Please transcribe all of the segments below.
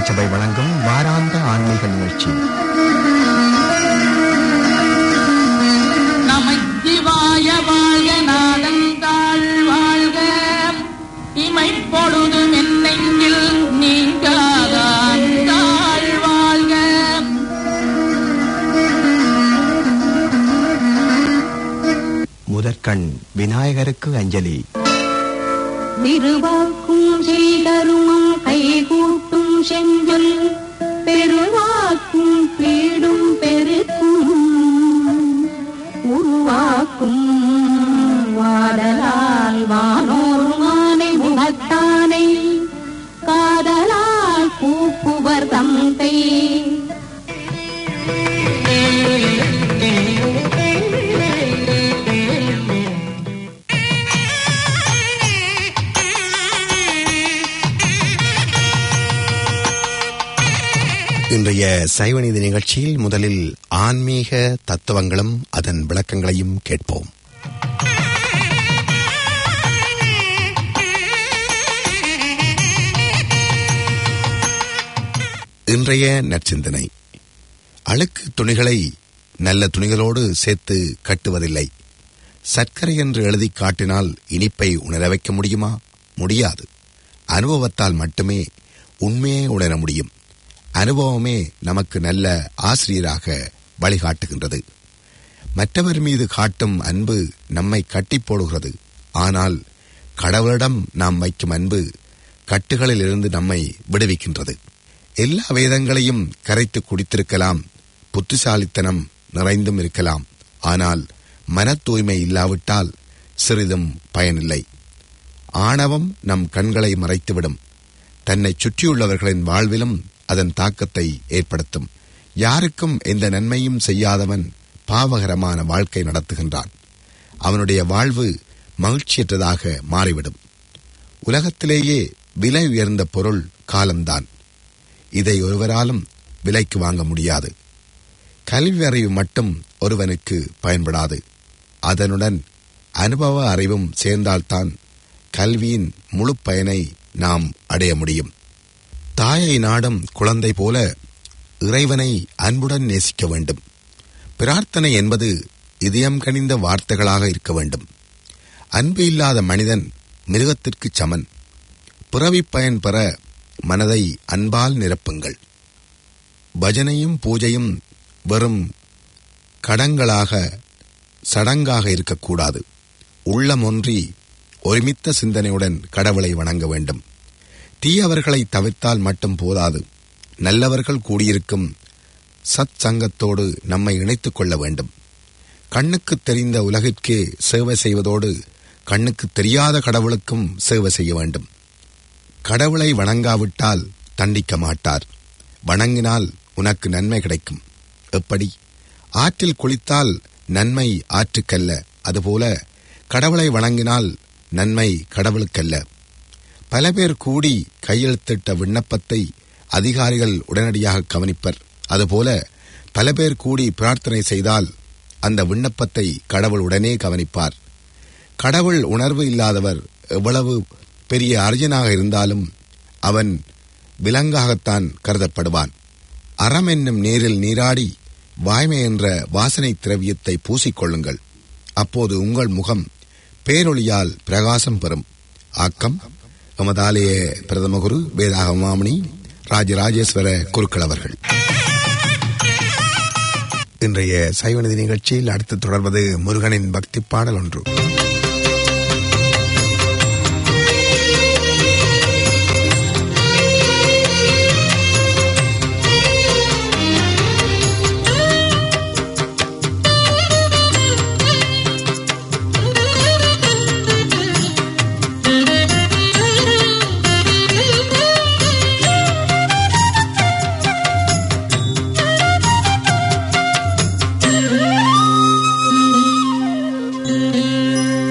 திருச்சபை வழங்கும் வாராந்த ஆன்மீக நிகழ்ச்சி நமச்சிவாய வாழ்க நாதந்தாள் வாழ்க இமைப்பொழுதும் என்னெங்கில் நீங்காதாள் வாழ்க முதற்கண் விநாயகருக்கு அஞ்சலி திருவாக்கும் செய்தருமம் கைகூட்டும் செஞ்சொல் பெருவாக்கும் பீடும் பெருக்கும் உருவாக்கும் வாடலால் வானோருமானை முகத்தானை காதலால் கூப்புவர் தந்தை இன்றைய சைவநீதி நிகழ்ச்சியில் முதலில் ஆன்மீக தத்துவங்களும் அதன் விளக்கங்களையும் கேட்போம் இன்றைய நற்சிந்தனை அழுக்கு துணிகளை நல்ல துணிகளோடு சேர்த்து கட்டுவதில்லை சர்க்கரை என்று எழுதி காட்டினால் இனிப்பை உணர வைக்க முடியுமா முடியாது அனுபவத்தால் மட்டுமே உண்மையை உணர முடியும் அனுபவமே நமக்கு நல்ல ஆசிரியராக வழிகாட்டுகின்றது மற்றவர் மீது காட்டும் அன்பு நம்மை கட்டி போடுகிறது ஆனால் கடவுளிடம் நாம் வைக்கும் அன்பு கட்டுகளிலிருந்து நம்மை விடுவிக்கின்றது எல்லா வேதங்களையும் கரைத்து குடித்திருக்கலாம் புத்திசாலித்தனம் நிறைந்தும் இருக்கலாம் ஆனால் மன தூய்மை இல்லாவிட்டால் சிறிதும் பயனில்லை ஆணவம் நம் கண்களை மறைத்துவிடும் தன்னை சுற்றியுள்ளவர்களின் வாழ்விலும் அதன் தாக்கத்தை ஏற்படுத்தும் யாருக்கும் எந்த நன்மையும் செய்யாதவன் பாவகரமான வாழ்க்கை நடத்துகின்றான் அவனுடைய வாழ்வு மகிழ்ச்சியற்றதாக மாறிவிடும் உலகத்திலேயே விலை உயர்ந்த பொருள் காலம்தான் இதை ஒருவராலும் விலைக்கு வாங்க முடியாது கல்வி அறிவு மட்டும் ஒருவனுக்கு பயன்படாது அதனுடன் அனுபவ அறிவும் சேர்ந்தால்தான் கல்வியின் முழு பயனை நாம் அடைய முடியும் தாயை நாடும் குழந்தை போல இறைவனை அன்புடன் நேசிக்க வேண்டும் பிரார்த்தனை என்பது இதயம் கனிந்த வார்த்தைகளாக இருக்க வேண்டும் அன்பு இல்லாத மனிதன் மிருகத்திற்கு சமன் பிறவிப் பயன் பெற மனதை அன்பால் நிரப்புங்கள் பஜனையும் பூஜையும் வெறும் கடங்களாக சடங்காக இருக்கக்கூடாது உள்ளம் ஒன்றி ஒருமித்த சிந்தனையுடன் கடவுளை வணங்க வேண்டும் தீயவர்களை தவிர்த்தால் மட்டும் போதாது நல்லவர்கள் கூடியிருக்கும் சத் சங்கத்தோடு நம்மை இணைத்துக் கொள்ள வேண்டும் கண்ணுக்கு தெரிந்த உலகிற்கே சேவை செய்வதோடு கண்ணுக்கு தெரியாத கடவுளுக்கும் சேவை செய்ய வேண்டும் கடவுளை வணங்காவிட்டால் தண்டிக்க மாட்டார் வணங்கினால் உனக்கு நன்மை கிடைக்கும் எப்படி ஆற்றில் குளித்தால் நன்மை ஆற்றுக்கல்ல அதுபோல கடவுளை வணங்கினால் நன்மை கடவுளுக்கல்ல பல பேர் கூடி கையெழுத்திட்ட விண்ணப்பத்தை அதிகாரிகள் உடனடியாக கவனிப்பர் அதுபோல பல பேர் கூடி பிரார்த்தனை செய்தால் அந்த விண்ணப்பத்தை கடவுள் உடனே கவனிப்பார் கடவுள் உணர்வு இல்லாதவர் எவ்வளவு பெரிய அர்ஜனாக இருந்தாலும் அவன் விலங்காகத்தான் கருதப்படுவான் அறம் என்னும் நீரில் நீராடி வாய்மை என்ற வாசனை திரவியத்தை பூசிக்கொள்ளுங்கள் அப்போது உங்கள் முகம் பேரொளியால் பிரகாசம் பெறும் ஆக்கம் எமதாலய பிரதம குரு வேதாக மாமணி ராஜராஜேஸ்வர குருக்கள் அவர்கள் இன்றைய சைவநிதி நிகழ்ச்சியில் அடுத்து தொடர்வது முருகனின் பக்தி பாடல் ஒன்று ஆ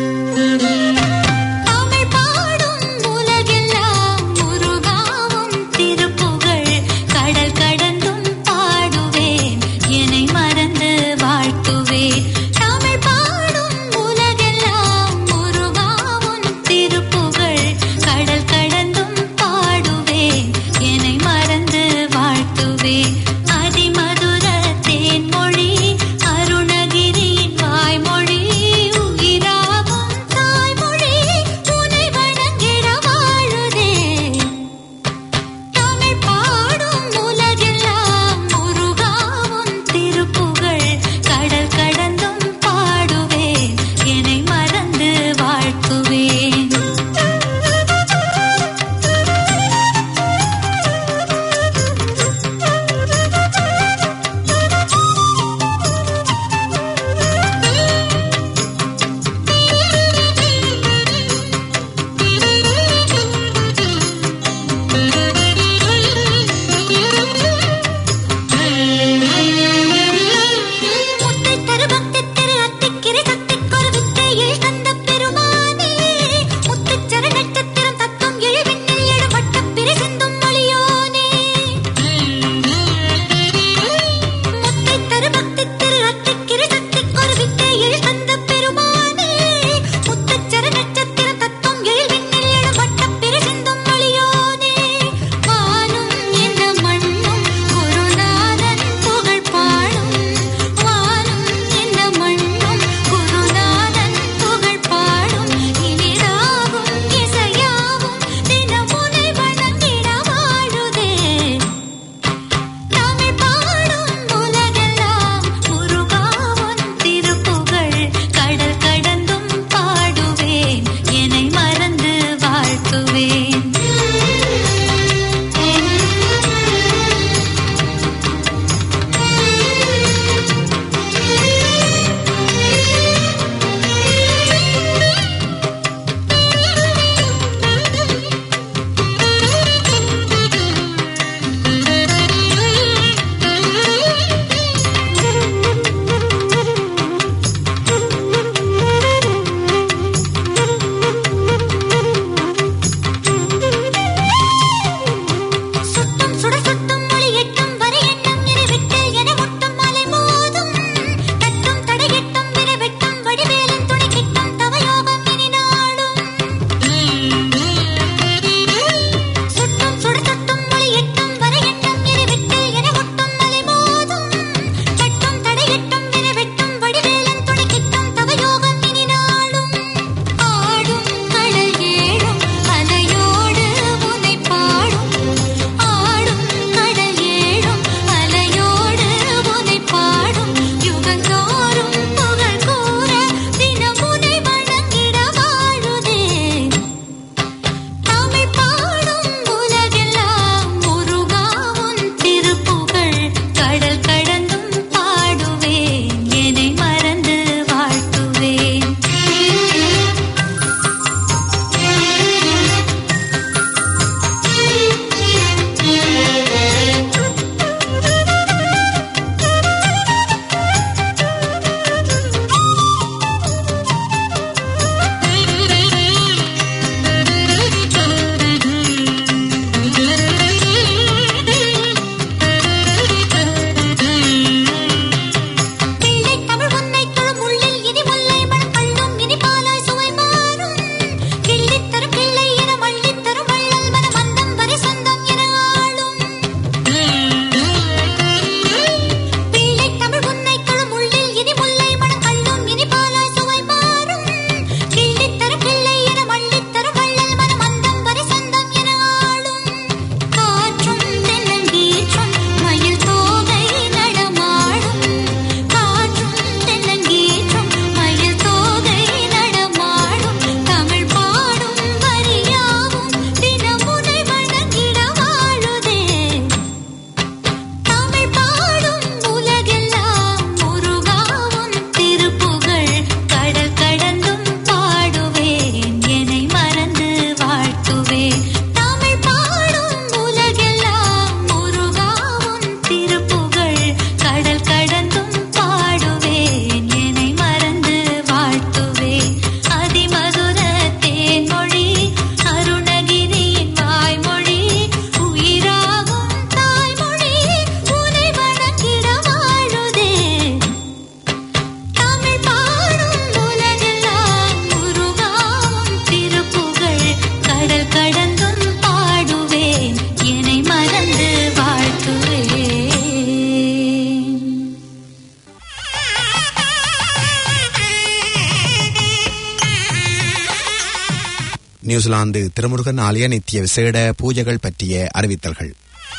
நியூசிலாந்து திருமுருகன் ஆலய நித்திய விசேட பூஜைகள் பற்றிய அறிவித்தல்கள்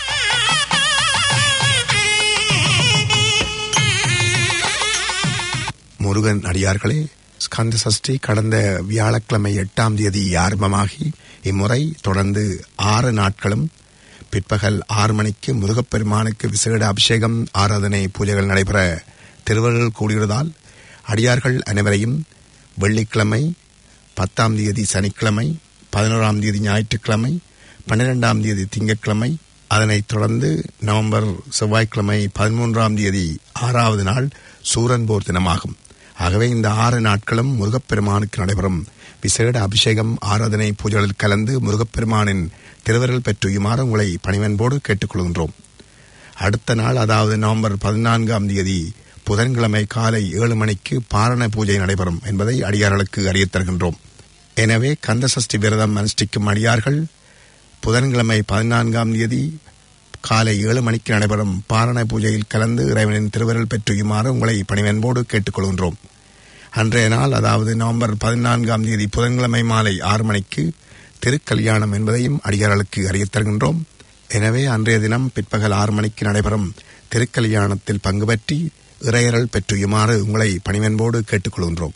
முருகன் அடியார்களே ஸ்கந்த சஷ்டி கடந்த வியாழக்கிழமை எட்டாம் தேதி ஆரம்பமாகி இம்முறை தொடர்ந்து ஆறு நாட்களும் பிற்பகல் ஆறு மணிக்கு முருகப்பெருமானுக்கு விசேட அபிஷேகம் ஆராதனை பூஜைகள் நடைபெற திருவள்ளுவர் கூடியுள்ளதால் அடியார்கள் அனைவரையும் வெள்ளிக்கிழமை பத்தாம் தேதி சனிக்கிழமை பதினோராம் தேதி ஞாயிற்றுக்கிழமை பன்னிரெண்டாம் தேதி திங்கட்கிழமை அதனைத் தொடர்ந்து நவம்பர் செவ்வாய்க்கிழமை பதிமூன்றாம் தேதி ஆறாவது நாள் சூரன்போர் தினமாகும் ஆகவே இந்த ஆறு நாட்களும் முருகப்பெருமானுக்கு நடைபெறும் விசேட அபிஷேகம் ஆராதனை பூஜைகளில் கலந்து முருகப்பெருமானின் திருவருள் பெற்றுயுமாறு உங்களை பணிவன்போடு கேட்டுக்கொள்கின்றோம் அடுத்த நாள் அதாவது நவம்பர் பதினான்காம் தேதி புதன்கிழமை காலை ஏழு மணிக்கு பாரண பூஜை நடைபெறும் என்பதை அடியார்களுக்கு அறியத் தருகின்றோம் எனவே கந்தசஷ்டி விரதம் அனுஷ்டிக்கும் அடியார்கள் புதன்கிழமை பதினான்காம் தேதி காலை ஏழு மணிக்கு நடைபெறும் பாரண பூஜையில் கலந்து இறைவனின் திருவருள் பெற்றுயுமாறு உங்களை பணிவன்போடு கேட்டுக்கொள்கின்றோம் அன்றைய நாள் அதாவது நவம்பர் பதினான்காம் தேதி புதன்கிழமை மாலை ஆறு மணிக்கு திருக்கல்யாணம் என்பதையும் அடியார்களுக்கு அறியத் தருகின்றோம் எனவே அன்றைய தினம் பிற்பகல் ஆறு மணிக்கு நடைபெறும் திருக்கல்யாணத்தில் பங்கு பற்றி இறையரல் பெற்றுயுமாறு உங்களை பணிவன்போடு கேட்டுக்கொள்கின்றோம்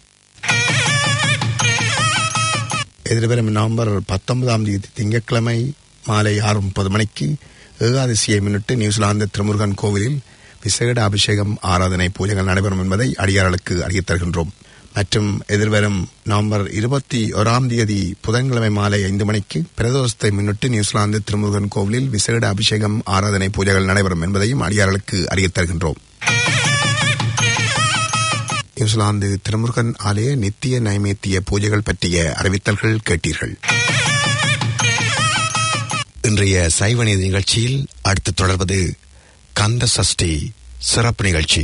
எதிர்வரும் நவம்பர் பத்தொன்பதாம் தேதி திங்கட்கிழமை மாலை ஆறு முப்பது மணிக்கு ஏகாதசியை முன்னிட்டு நியூசிலாந்து திருமுருகன் கோவிலில் விசேட அபிஷேகம் ஆராதனை பூஜைகள் நடைபெறும் என்பதை அடியார்களுக்கு அறியத் தருகின்றோம் மற்றும் எதிர்வரும் நவம்பர் இருபத்தி ஓராம் தேதி புதன்கிழமை மாலை ஐந்து மணிக்கு பிரதோஷத்தை முன்னிட்டு நியூசிலாந்து திருமுருகன் கோவிலில் விசேட அபிஷேகம் ஆராதனை பூஜைகள் நடைபெறும் என்பதையும் அடியார்களுக்கு அறியத் தருகின்றோம் நியூசிலாந்து திருமுருகன் ஆலய நித்திய நைவேத்திய பூஜைகள் பற்றிய அறிவித்தல்கள் கேட்டீர்கள் இன்றைய சைவ நீதி நிகழ்ச்சியில் அடுத்து தொடர்வது கந்த சஷ்டி சிறப்பு நிகழ்ச்சி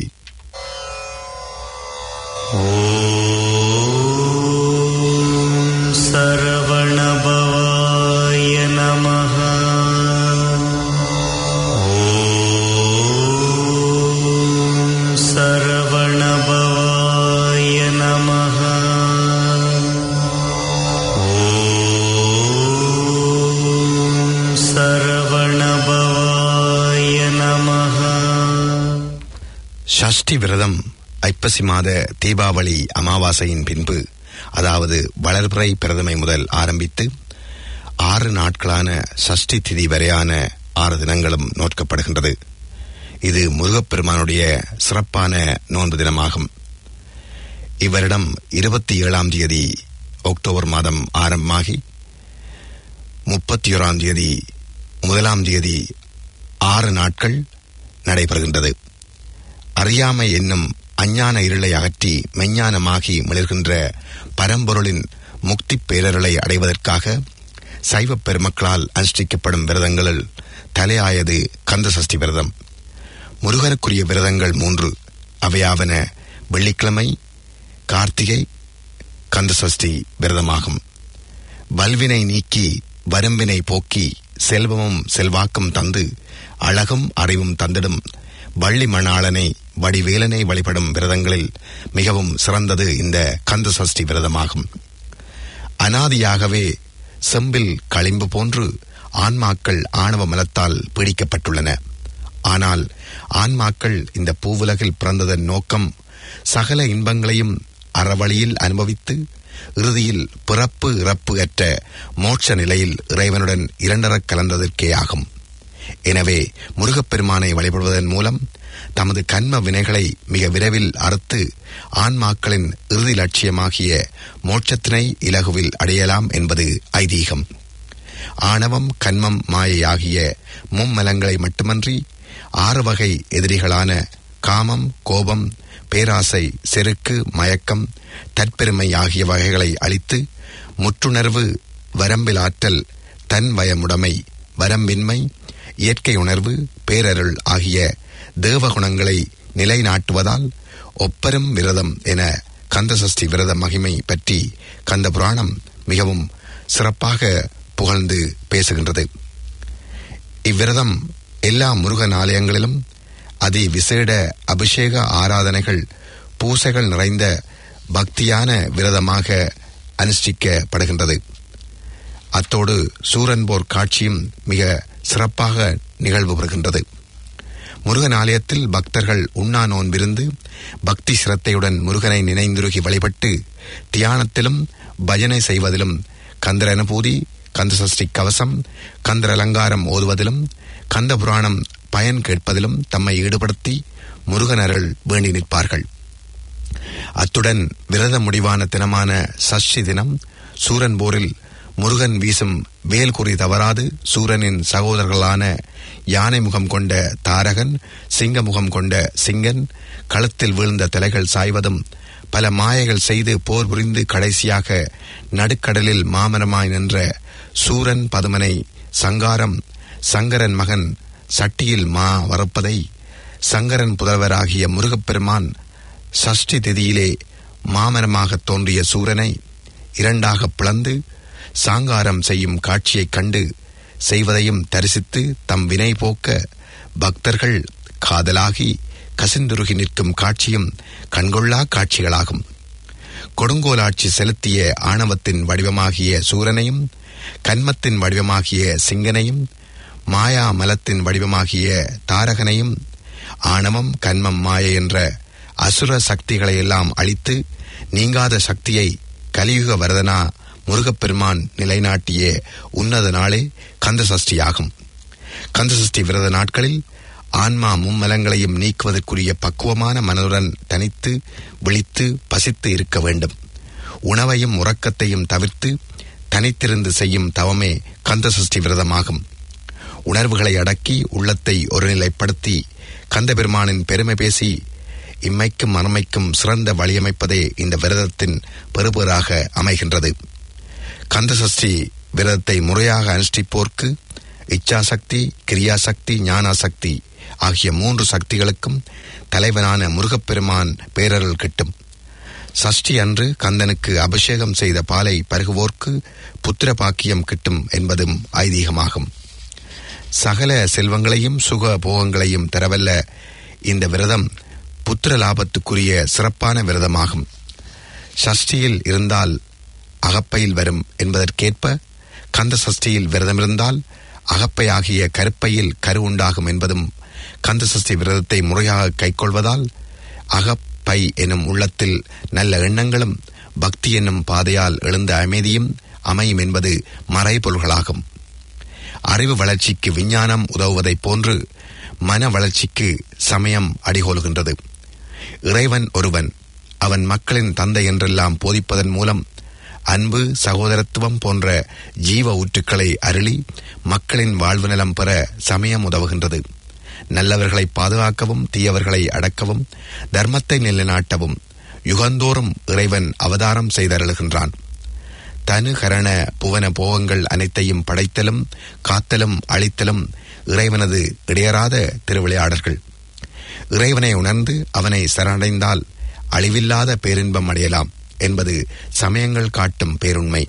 सरवणभवाय नमः ॐ सरवणभवाय नमः ॐ सरवणभवाय नमः ஷஷ்டி விரதம் ஐப்பசி மாத தீபாவளி அமாவாசையின் பின்பு அதாவது வளர்பிறை பிரதமை முதல் ஆரம்பித்து ஆறு நாட்களான சஷ்டி திதி வரையான ஆறு தினங்களும் நோட்கப்படுகின்றது இது முருகப்பெருமானுடைய சிறப்பான நோன்பு தினமாகும் இவ்வரிடம் இருபத்தி ஏழாம் தேதி அக்டோபர் மாதம் ஆரம்பமாகி முப்பத்தி ஓராம் தேதி முதலாம் தேதி ஆறு நாட்கள் நடைபெறுகின்றது அறியாமை என்னும் அஞ்ஞான இருளை அகற்றி மெஞ்ஞானமாகி மிளர்கின்ற பரம்பொருளின் முக்தி பேரருளை அடைவதற்காக சைவப் பெருமக்களால் அனுஷ்டிக்கப்படும் விரதங்களில் தலையாயது கந்த சஷ்டி விரதம் முருகனுக்குரிய விரதங்கள் மூன்று அவையாவன வெள்ளிக்கிழமை கார்த்திகை கந்த சஷ்டி விரதமாகும் வல்வினை நீக்கி வரம்பினை போக்கி செல்வமும் செல்வாக்கும் தந்து அழகும் அறிவும் தந்திடும் வள்ளி மணாளனை வடிவேலனை வழிபடும் விரதங்களில் மிகவும் சிறந்தது இந்த கந்த சஷ்டி விரதமாகும் அனாதியாகவே செம்பில் களிம்பு போன்று ஆன்மாக்கள் ஆணவ மலத்தால் பீடிக்கப்பட்டுள்ளன ஆனால் ஆன்மாக்கள் இந்த பூவுலகில் பிறந்ததன் நோக்கம் சகல இன்பங்களையும் அறவழியில் அனுபவித்து இறுதியில் பிறப்பு இறப்பு அற்ற மோட்ச நிலையில் இறைவனுடன் இரண்டரக் கலந்ததற்கே ஆகும் எனவே முருகப்பெருமானை வழிபடுவதன் மூலம் தமது கண்ம வினைகளை மிக விரைவில் அறுத்து ஆன்மாக்களின் இறுதி லட்சியமாகிய மோட்சத்தினை இலகுவில் அடையலாம் என்பது ஐதீகம் ஆணவம் கண்மம் மாயை ஆகிய மும்மலங்களை மட்டுமன்றி ஆறு வகை எதிரிகளான காமம் கோபம் பேராசை செருக்கு மயக்கம் தற்பெருமை ஆகிய வகைகளை அழித்து முற்றுணர்வு வரம்பில் ஆற்றல் தன் வயமுடைமை வரம்பின்மை இயற்கை உணர்வு பேரருள் ஆகிய தேவகுணங்களை நிலைநாட்டுவதால் ஒப்பரும் விரதம் என கந்தசஷ்டி விரத மகிமை பற்றி கந்த புராணம் மிகவும் சிறப்பாக புகழ்ந்து பேசுகின்றது இவ்விரதம் எல்லா முருகன் ஆலயங்களிலும் அதி விசேட அபிஷேக ஆராதனைகள் பூசைகள் நிறைந்த பக்தியான விரதமாக அனுஷ்டிக்கப்படுகின்றது அத்தோடு சூரன் போர் காட்சியும் மிக சிறப்பாக நிகழ்வு பெறுகின்றது முருகன் ஆலயத்தில் பக்தர்கள் உண்ணா நோன்பிருந்து பக்தி சிரத்தையுடன் முருகனை நினைந்துருகி வழிபட்டு தியானத்திலும் பஜனை செய்வதிலும் கந்தர் அனுபூதி கந்த சஷ்டி கவசம் கந்தர் அலங்காரம் ஓதுவதிலும் கந்த புராணம் பயன் கேட்பதிலும் தம்மை ஈடுபடுத்தி முருகன் அருள் வேண்டி நிற்பார்கள் அத்துடன் விரத முடிவான தினமான சஷ்டி தினம் சூரன் போரில் முருகன் வீசும் வேல் குறி தவறாது சூரனின் சகோதரர்களான யானை முகம் கொண்ட தாரகன் சிங்க முகம் கொண்ட சிங்கன் களத்தில் வீழ்ந்த தலைகள் சாய்வதும் பல மாயைகள் செய்து போர் புரிந்து கடைசியாக நடுக்கடலில் மாமரமாய் நின்ற சூரன் பதுமனை சங்காரம் சங்கரன் மகன் சட்டியில் மா வரப்பதை சங்கரன் புதல்வராகிய முருகப்பெருமான் சஷ்டி திதியிலே மாமரமாகத் தோன்றிய சூரனை இரண்டாக பிளந்து சாங்காரம் செய்யும் காட்சியைக் கண்டு செய்வதையும் தரிசித்து தம் வினை போக்க பக்தர்கள் காதலாகி கசிந்துருகி நிற்கும் காட்சியும் கண்கொள்ளா காட்சிகளாகும் கொடுங்கோலாட்சி செலுத்திய ஆணவத்தின் வடிவமாகிய சூரனையும் கன்மத்தின் வடிவமாகிய சிங்கனையும் மாயா மலத்தின் வடிவமாகிய தாரகனையும் ஆணவம் கன்மம் மாய என்ற அசுர சக்திகளை எல்லாம் அழித்து நீங்காத சக்தியை கலியுக வரதனா முருகப்பெருமான் நிலைநாட்டிய உன்னத நாளே கந்த சஷ்டியாகும் கந்த சஷ்டி விரத நாட்களில் ஆன்மா மும்மலங்களையும் நீக்குவதற்குரிய பக்குவமான மனதுடன் தனித்து விழித்து பசித்து இருக்க வேண்டும் உணவையும் உறக்கத்தையும் தவிர்த்து தனித்திருந்து செய்யும் தவமே கந்த சஷ்டி விரதமாகும் உணர்வுகளை அடக்கி உள்ளத்தை ஒருநிலைப்படுத்தி கந்தபெருமானின் பெருமை பேசி இம்மைக்கும் மறுமைக்கும் சிறந்த வழியமைப்பதே இந்த விரதத்தின் பெறுபேறாக அமைகின்றது கந்தசஷ்டி விரதத்தை முறையாக அனுஷ்டிப்போர்க்கு இச்சாசக்தி கிரியாசக்தி ஞானாசக்தி ஆகிய மூன்று சக்திகளுக்கும் தலைவனான முருகப்பெருமான் பேரருள் கிட்டும் சஷ்டி அன்று கந்தனுக்கு அபிஷேகம் செய்த பாலை பருகுவோர்க்கு புத்திர பாக்கியம் கிட்டும் என்பதும் ஐதீகமாகும் சகல செல்வங்களையும் சுக போகங்களையும் தரவல்ல இந்த விரதம் புத்திர லாபத்துக்குரிய சிறப்பான விரதமாகும் சஷ்டியில் இருந்தால் அகப்பையில் வரும் என்பதற்கேற்ப கந்த சஷ்டியில் விரதமிருந்தால் அகப்பையாகிய கருப்பையில் கரு உண்டாகும் என்பதும் கந்த சஷ்டி விரதத்தை முறையாக கைக்கொள்வதால் அகப்பை எனும் உள்ளத்தில் நல்ல எண்ணங்களும் பக்தி என்னும் பாதையால் எழுந்த அமைதியும் அமையும் என்பது மறைபொருள்களாகும் அறிவு வளர்ச்சிக்கு விஞ்ஞானம் உதவுவதைப் போன்று மன வளர்ச்சிக்கு சமயம் அடிகோலுகின்றது இறைவன் ஒருவன் அவன் மக்களின் தந்தை என்றெல்லாம் போதிப்பதன் மூலம் அன்பு சகோதரத்துவம் போன்ற ஜீவ ஊற்றுக்களை அருளி மக்களின் வாழ்வு நலம் பெற சமயம் உதவுகின்றது நல்லவர்களை பாதுகாக்கவும் தீயவர்களை அடக்கவும் தர்மத்தை நிலைநாட்டவும் யுகந்தோறும் இறைவன் அவதாரம் செய்தருளுகின்றான் தனு கரண புவன போகங்கள் அனைத்தையும் படைத்தலும் காத்தலும் அழித்தலும் இறைவனது இடையறாத திருவிளையாடல்கள் இறைவனை உணர்ந்து அவனை சரணடைந்தால் அழிவில்லாத பேரின்பம் அடையலாம் என்பது சமயங்கள் காட்டும் பேருண்மை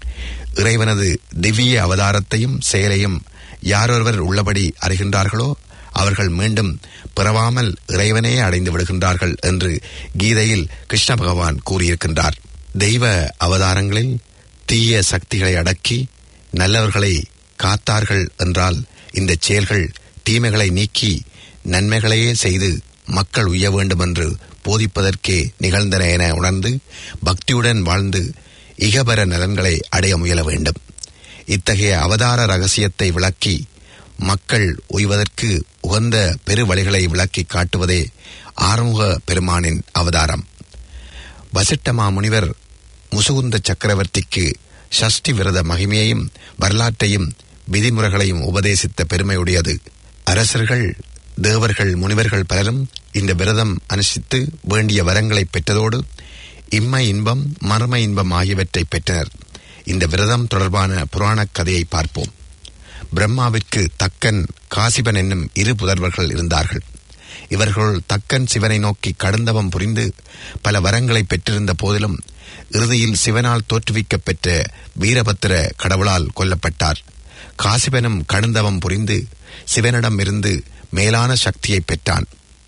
இறைவனது திவ்ய அவதாரத்தையும் செயலையும் யாரொருவர் உள்ளபடி அறிகின்றார்களோ அவர்கள் மீண்டும் பிறவாமல் இறைவனே அடைந்து விடுகின்றார்கள் என்று கீதையில் கிருஷ்ண பகவான் கூறியிருக்கின்றார் தெய்வ அவதாரங்களில் தீய சக்திகளை அடக்கி நல்லவர்களை காத்தார்கள் என்றால் இந்த செயல்கள் தீமைகளை நீக்கி நன்மைகளையே செய்து மக்கள் உய்ய வேண்டும் என்று போதிப்பதற்கே நிகழ்ந்தன என உணர்ந்து பக்தியுடன் வாழ்ந்து இகபர நலன்களை அடைய முயல வேண்டும் இத்தகைய அவதார ரகசியத்தை விளக்கி மக்கள் உய்வதற்கு உகந்த பெரு வழிகளை விளக்கி காட்டுவதே ஆறுமுக பெருமானின் அவதாரம் வசிட்டமா முனிவர் முசுகுந்த சக்கரவர்த்திக்கு ஷஷ்டி விரத மகிமையையும் வரலாற்றையும் விதிமுறைகளையும் உபதேசித்த பெருமையுடையது அரசர்கள் தேவர்கள் முனிவர்கள் பலரும் இந்த விரதம் அனுஷ்டித்து வேண்டிய வரங்களை பெற்றதோடு இம்மை இன்பம் மர்ம இன்பம் ஆகியவற்றை பெற்றனர் இந்த விரதம் தொடர்பான புராணக் கதையை பார்ப்போம் பிரம்மாவிற்கு தக்கன் காசிபன் என்னும் இரு புதல்வர்கள் இருந்தார்கள் இவர்கள் தக்கன் சிவனை நோக்கி கடுந்தவம் புரிந்து பல வரங்களை பெற்றிருந்த போதிலும் இறுதியில் சிவனால் தோற்றுவிக்கப் பெற்ற வீரபத்திர கடவுளால் கொல்லப்பட்டார் காசிபனும் கடுந்தவம் புரிந்து சிவனிடம் இருந்து மேலான சக்தியை பெற்றான்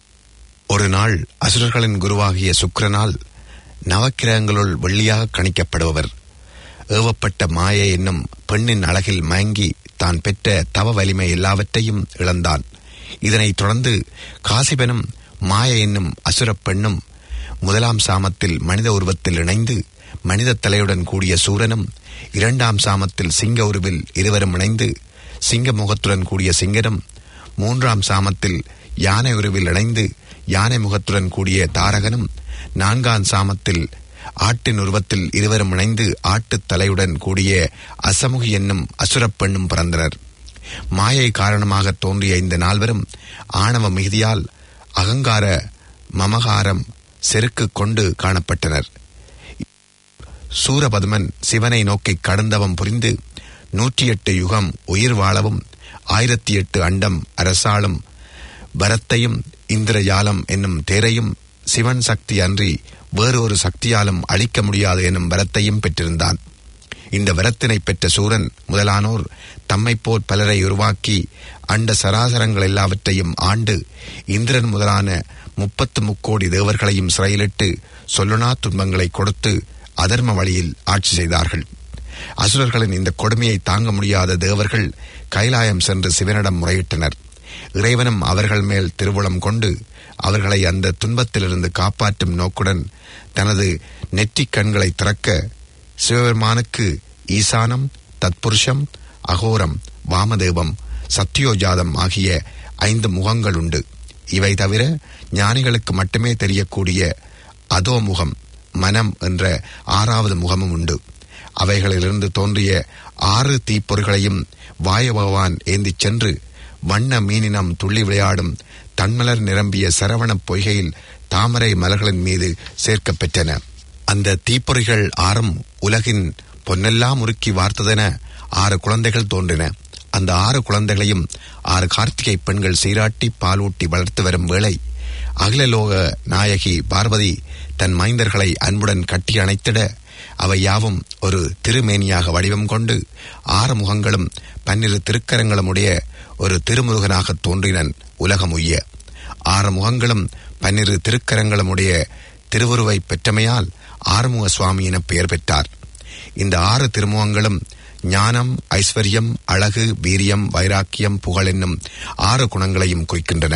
ஒரு நாள் அசுரர்களின் குருவாகிய சுக்கிரனால் நவக்கிரகங்களுள் வெள்ளியாக கணிக்கப்படுபவர் ஏவப்பட்ட மாயை என்னும் பெண்ணின் அழகில் மயங்கி தான் பெற்ற தவ வலிமை எல்லாவற்றையும் இழந்தான் இதனைத் தொடர்ந்து காசிபனும் மாய என்னும் அசுரப் பெண்ணும் முதலாம் சாமத்தில் மனித உருவத்தில் இணைந்து மனித தலையுடன் கூடிய சூரனும் இரண்டாம் சாமத்தில் சிங்க உருவில் இருவரும் இணைந்து சிங்க முகத்துடன் கூடிய சிங்கனும் மூன்றாம் சாமத்தில் யானை உருவில் இணைந்து யானை முகத்துடன் கூடிய தாரகனும் நான்காம் சாமத்தில் ஆட்டின் உருவத்தில் இருவரும் இணைந்து ஆட்டுத் தலையுடன் கூடிய அசமுகி என்னும் அசுரப் பெண்ணும் பிறந்தனர் மாயை காரணமாக தோன்றிய இந்த நால்வரும் ஆணவ மிகுதியால் அகங்கார மமகாரம் செருக்கு கொண்டு காணப்பட்டனர் சூரபதுமன் சிவனை நோக்கி கடுந்தவம் புரிந்து நூற்றி எட்டு யுகம் உயிர் வாழவும் ஆயிரத்தி எட்டு அண்டம் அரசாளும் பரத்தையும் இந்திரஜாலம் என்னும் தேரையும் சிவன் சக்தி அன்றி வேறு ஒரு சக்தியாலும் அழிக்க முடியாது என்னும் வரத்தையும் பெற்றிருந்தான் இந்த வரத்தினை பெற்ற சூரன் முதலானோர் தம்மைப் போல் பலரை உருவாக்கி அண்ட சராசரங்கள் எல்லாவற்றையும் ஆண்டு இந்திரன் முதலான முப்பத்து முக்கோடி தேவர்களையும் சிறையிலிட்டு சொல்லுனா துன்பங்களை கொடுத்து அதர்ம வழியில் ஆட்சி செய்தார்கள் அசுரர்களின் இந்த கொடுமையை தாங்க முடியாத தேவர்கள் கைலாயம் சென்று சிவனிடம் முறையிட்டனர் இறைவனும் அவர்கள் மேல் திருவுளம் கொண்டு அவர்களை அந்த துன்பத்திலிருந்து காப்பாற்றும் நோக்குடன் தனது நெற்றிக் கண்களை திறக்க சிவபெருமானுக்கு ஈசானம் தத்புருஷம் அகோரம் வாமதேவம் சத்யோஜாதம் ஆகிய ஐந்து முகங்கள் உண்டு இவை தவிர ஞானிகளுக்கு மட்டுமே தெரியக்கூடிய அதோமுகம் மனம் என்ற ஆறாவது முகமும் உண்டு அவைகளிலிருந்து தோன்றிய ஆறு தீப்பொறிகளையும் வாய பகவான் ஏந்திச் சென்று வண்ண மீனினம் துள்ளி விளையாடும் தன்மலர் நிரம்பிய சரவணப் பொய்கையில் தாமரை மலர்களின் மீது சேர்க்கப் பெற்றன அந்த தீப்பொறிகள் ஆறும் உலகின் பொன்னெல்லாம் உருக்கி வார்த்ததென ஆறு குழந்தைகள் தோன்றின அந்த ஆறு குழந்தைகளையும் ஆறு கார்த்திகை பெண்கள் சீராட்டி பாலூட்டி வளர்த்து வரும் வேளை அகிலலோக நாயகி பார்வதி தன் மைந்தர்களை அன்புடன் கட்டி அணைத்திட அவை யாவும் ஒரு திருமேனியாக வடிவம் கொண்டு ஆறு முகங்களும் பன்னிரு திருக்கரங்களும் உடைய ஒரு திருமுருகனாக தோன்றினன் உலகம் உய்ய ஆறு முகங்களும் பன்னிரு திருக்கரங்களும் உடைய திருவுருவை பெற்றமையால் ஆறுமுக சுவாமி என பெயர் பெற்றார் இந்த ஆறு திருமுகங்களும் ஞானம் ஐஸ்வர்யம் அழகு வீரியம் வைராக்கியம் புகழ் என்னும் ஆறு குணங்களையும் குறிக்கின்றன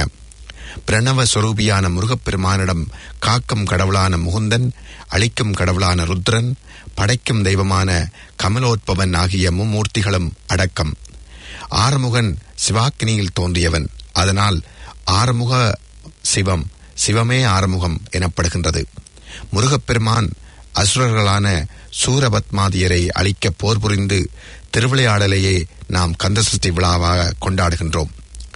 பிரணவ சொரூபியான முருகப்பெருமானிடம் காக்கும் கடவுளான முகுந்தன் அழிக்கும் கடவுளான ருத்ரன் படைக்கும் தெய்வமான கமலோத்பவன் ஆகிய மும்மூர்த்திகளும் அடக்கம் ஆறுமுகன் சிவாக்கினியில் தோன்றியவன் அதனால் ஆறுமுக சிவம் சிவமே ஆறுமுகம் எனப்படுகின்றது முருகப்பெருமான் அசுரர்களான சூரபத்மாதியரை அழிக்க போர் புரிந்து திருவிளையாடலையே நாம் கந்தசஷ்டி விழாவாக கொண்டாடுகின்றோம்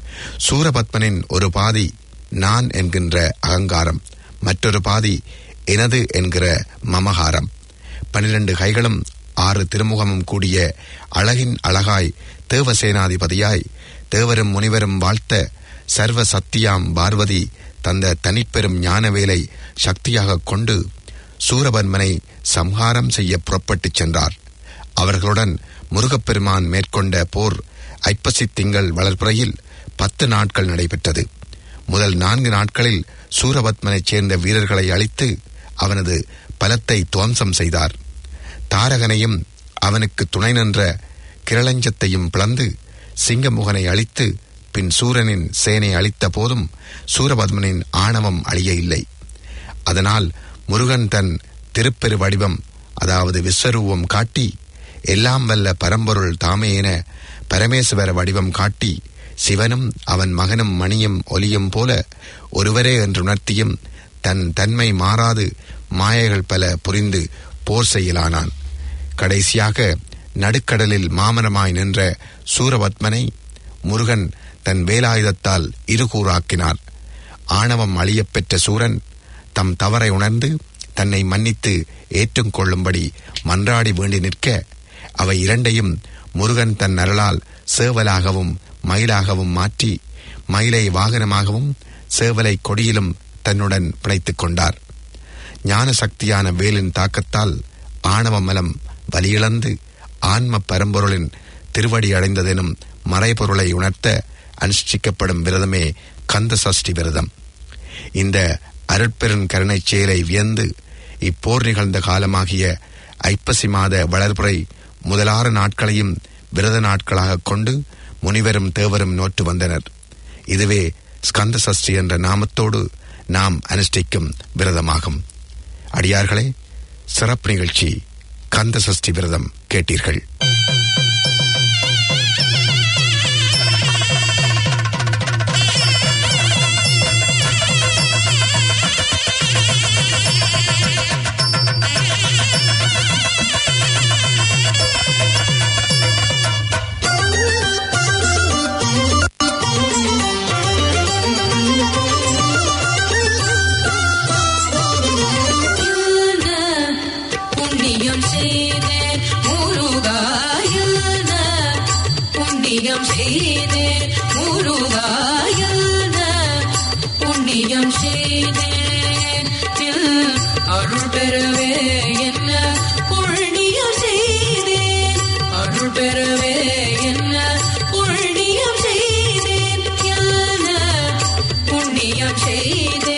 சூரபத்மனின் ஒரு பாதி நான் என்கின்ற அகங்காரம் மற்றொரு பாதி எனது என்கிற மமகாரம் பனிரெண்டு கைகளும் ஆறு திருமுகமும் கூடிய அழகின் அழகாய் தேவசேனாதிபதியாய் தேவரும் முனிவரும் வாழ்த்த சர்வ சத்தியாம் பார்வதி தந்த தனிப்பெரும் ஞானவேலை சக்தியாக கொண்டு சூரபன்மனை சம்ஹாரம் செய்ய புறப்பட்டுச் சென்றார் அவர்களுடன் முருகப்பெருமான் மேற்கொண்ட போர் ஐப்பசி திங்கள் வளர்ப்புறையில் பத்து நாட்கள் நடைபெற்றது முதல் நான்கு நாட்களில் சூரபத்மனைச் சேர்ந்த வீரர்களை அழித்து அவனது பலத்தை துவம்சம் செய்தார் தாரகனையும் அவனுக்கு துணை நின்ற கிரளஞ்சத்தையும் பிளந்து சிங்கமுகனை அழித்து பின் சூரனின் சேனை அழித்த போதும் சூரபத்மனின் ஆணவம் அழிய இல்லை அதனால் முருகன் தன் திருப்பெரு வடிவம் அதாவது விஸ்வரூபம் காட்டி எல்லாம் வல்ல பரம்பொருள் தாமே என பரமேஸ்வர வடிவம் காட்டி சிவனும் அவன் மகனும் மணியும் ஒலியும் போல ஒருவரே என்று உணர்த்தியும் தன் தன்மை மாறாது மாயைகள் பல புரிந்து போர் செய்யலானான் கடைசியாக நடுக்கடலில் மாமரமாய் நின்ற சூரபத்மனை முருகன் தன் வேலாயுதத்தால் இருகூறாக்கினார் ஆணவம் அழியப் பெற்ற சூரன் தம் தவறை உணர்ந்து தன்னை மன்னித்து ஏற்றுக் கொள்ளும்படி மன்றாடி வேண்டி நிற்க அவை இரண்டையும் முருகன் தன் அருளால் சேவலாகவும் மயிலாகவும் மாற்றி மயிலை வாகனமாகவும் சேவலை கொடியிலும் தன்னுடன் பிணைத்துக் கொண்டார் ஞான சக்தியான வேலின் தாக்கத்தால் ஆணவ மலம் வலியிழந்து ஆன்ம பரம்பொருளின் திருவடி அடைந்ததெனும் மறைபொருளை உணர்த்த அனுஷ்டிக்கப்படும் விரதமே கந்த சஷ்டி விரதம் இந்த அருட்பெருன் கருணைச் செயலை வியந்து இப்போர் நிகழ்ந்த காலமாகிய ஐப்பசி மாத வளர்புறை முதலாறு நாட்களையும் விரத நாட்களாக கொண்டு முனிவரும் தேவரும் நோற்று வந்தனர் இதுவே ஸ்கந்த சஷ்டி என்ற நாமத்தோடு நாம் அனுஷ்டிக்கும் விரதமாகும் அடியார்களே சிறப்பு நிகழ்ச்சி கந்த சஷ்டி விரதம் கேட்டீர்கள் புண்ணியம் செய்தேன் முருகாயன புண்ணியம் செய்தேன் முருகாயன புண்ணியம் செய்தேன் அருள் பெறவே என்ன புண்ணியம் செய்தேன் அருள் பெறவே என்ன புண்ணியம் செய்தேன் ஞான புண்ணியம் செய்தேன்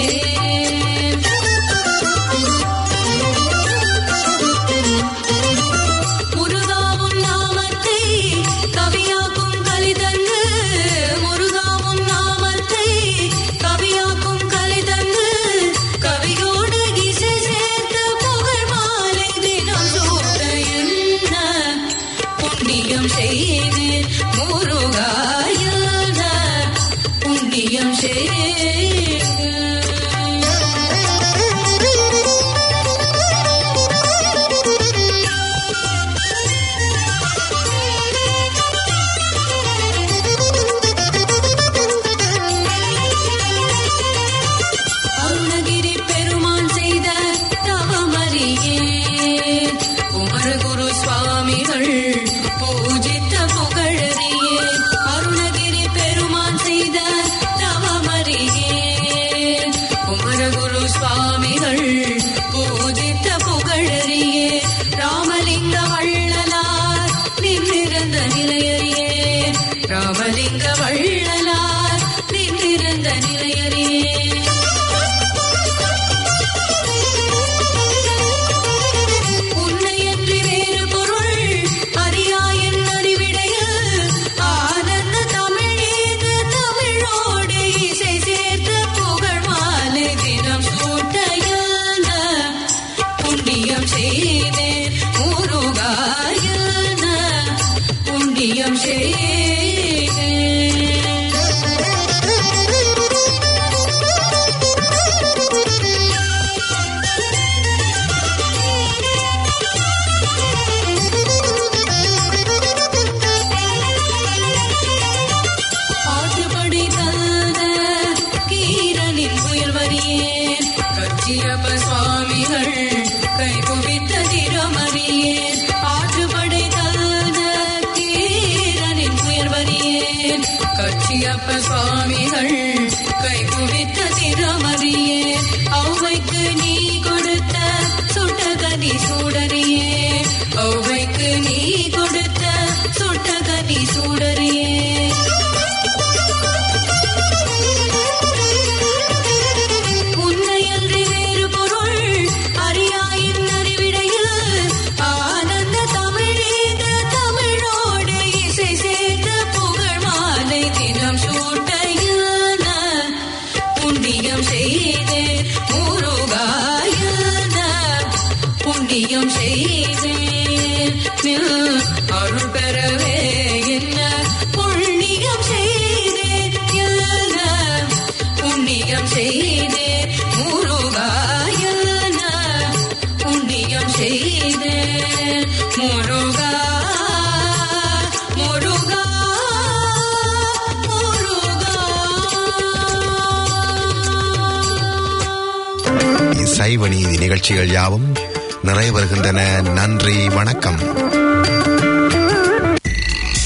முருகாவும் நாமத்தை கவியாக்கும் கலிதன்று முருகாவும் நாமத்தை கவியாக்கும் கலிதன்று கவியோடு இசை சேர்த்த புகழ் மாலை தினம் சூட்ட என்ன புண்ணியம் செய்து முருகாயன புண்ணியம் செய்து அருணகிரி பெருமான் செய்த தவமறியே குமரகுரு சுவாமிகள் பூஜித்த புகழறியே அருணகிரி பெருமான் செய்த தவமறியே குமரகுரு சுவாமிகள் பூஜித்த புகழறியே ராமலிங்க வள்ளலார் நின்றிருந்த நிலையறியே ராமலிங்க வள்ளலார் நின்றிருந்த நிலையறியே உன்னையன்றி வேறு பொருள் அறியாயன் அறிவிடையில் ஆனந்த தமிழேக தமிழோடு இசை சேர்த்த புகழ் மாலை தினம் சூட்டையான புண்ணியம் செய்தேன் முருகாயன புண்ணியம் செய்தேன் பாட்டுப்படி தந்த கீரனின் புயல் வரியேன் கச்சியப்ப சுவாமிகள் கை குவித்த திறமறியேன் பாட்டுப்படை தந்த கீரனின் புயல் வரியேன் கச்சியப்ப சுவாமிகள் கை குவித்த திறமறியேன் ஔவைக்கு நீ கொடுத்த சுட்டகனி சூடறியே ஔவைக்கு நீ கொடுத்த சுட்டகனி சூடறியே உன்னையன்றி வேறு பொருள் அறியாயின் அறிவிடையில் ஆனந்த தமிழேக தமிழோடு இசை சேர்த்த புகழ் மாலை தினம் சூட்டையான புண்ணியம் செய்தே முருகாயன புண்ணியம் செய்தேன் நில் அருள் பெறவே என்ன புண்ணியம் செய்தேன் என்ன புண்ணியம் செய்தே முருகாயன புண்ணியம் செய்தே முருகா முருகா முருகா சைவ நீதி நிகழ்ச்சிகள் யாவும் நிறைவருகின்றன நன்றி வணக்கம்